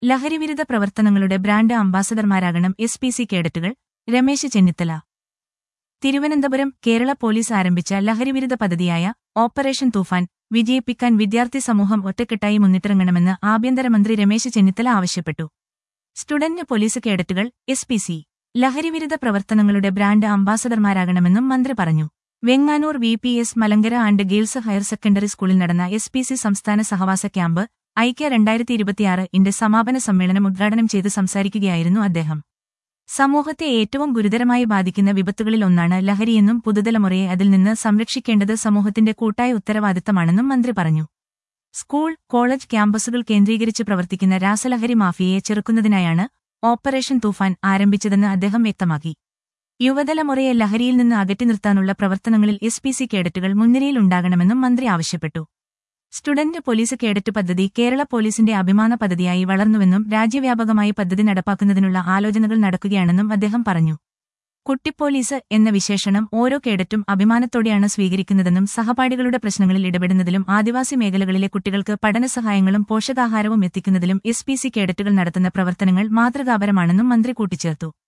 ലഹരിവിരുദ്ധ പ്രവർത്തനങ്ങളുടെ ബ്രാൻഡ് അംബാസഡർമാരാകണം എസ് പി സി കേഡറ്റുകൾ രമേശ് ചെന്നിത്തല തിരുവനന്തപുരം കേരള പോലീസ് ആരംഭിച്ച ലഹരിവിരുദ്ധ പദ്ധതിയായ ഓപ്പറേഷൻ തൂഫാൻ വിജയിപ്പിക്കാൻ വിദ്യാർത്ഥി സമൂഹം ഒറ്റക്കെട്ടായി മുന്നിട്ടിറങ്ങണമെന്ന് ആഭ്യന്തരമന്ത്രി രമേശ് ചെന്നിത്തല ആവശ്യപ്പെട്ടു സ്റ്റുഡന്റ് പോലീസ് കേഡറ്റുകൾ എസ് പി സി ലഹരിവിരുദ്ധ പ്രവർത്തനങ്ങളുടെ ബ്രാൻഡ് അംബാസഡർമാരാകണമെന്നും മന്ത്രി പറഞ്ഞു Venganoor V P S Malankara and girls higher secondary സ്കൂളിൽ നടന്ന എസ് പി സി സംസ്ഥാന സഹവാസ ക്യാമ്പ് ഐക്യ രണ്ടായിരത്തി ഇരുപത്തിയാറ് ഇന്റെ സമാപന സമ്മേളനം ഉദ്ഘാടനം ചെയ്ത് സംസാരിക്കുകയായിരുന്നു അദ്ദേഹം സമൂഹത്തെ ഏറ്റവും ഗുരുതരമായി ബാധിക്കുന്ന വിപത്തുകളിൽ ഒന്നാണ് ലഹരിയെന്നും പുതുതലമുറയെ അതിൽ നിന്ന് സംരക്ഷിക്കേണ്ടത് സമൂഹത്തിന്റെ കൂട്ടായ ഉത്തരവാദിത്തമാണെന്നും മന്ത്രി പറഞ്ഞു സ്കൂൾ കോളേജ് ക്യാമ്പസുകൾ കേന്ദ്രീകരിച്ച് പ്രവർത്തിക്കുന്ന രാസലഹരി മാഫിയയെ ചെറുക്കുന്നതിനായാണ് ഓപ്പറേഷൻ തൂഫാൻ ആരംഭിച്ചതെന്ന് അദ്ദേഹം വ്യക്തമാക്കി യുവതലമുറയെ ലഹരിയിൽ നിന്ന് അകറ്റി നിർത്താനുള്ള പ്രവർത്തനങ്ങളിൽ എസ് പി സി കേഡറ്റുകൾ മുൻനിരയിലുണ്ടാകണമെന്നും മന്ത്രി ആവശ്യപ്പെട്ടു സ്റ്റുഡന്റ് പോലീസ് കേഡറ്റ് പദ്ധതി കേരള പോലീസിന്റെ അഭിമാന പദ്ധതിയായി വളർന്നുവെന്നും രാജ്യവ്യാപകമായി പദ്ധതി നടപ്പാക്കുന്നതിനുള്ള ആലോചനകൾ നടക്കുകയാണെന്നും അദ്ദേഹം പറഞ്ഞു കുട്ടിപ്പോലീസ് എന്ന വിശേഷണം ഓരോ കേഡറ്റും അഭിമാനത്തോടെയാണ് സ്വീകരിക്കുന്നതെന്നും സഹപാഠികളുടെ പ്രശ്നങ്ങളിൽ ഇടപെടുന്നതിലും ആദിവാസി മേഖലകളിലെ കുട്ടികൾക്ക് പഠനസഹായങ്ങളും പോഷകാഹാരവും എത്തിക്കുന്നതിലും എസ് പി സി കേഡറ്റുകൾ നടത്തുന്ന പ്രവർത്തനങ്ങൾ മാതൃകാപരമാണെന്നും മന്ത്രി കൂട്ടിച്ചേർത്തു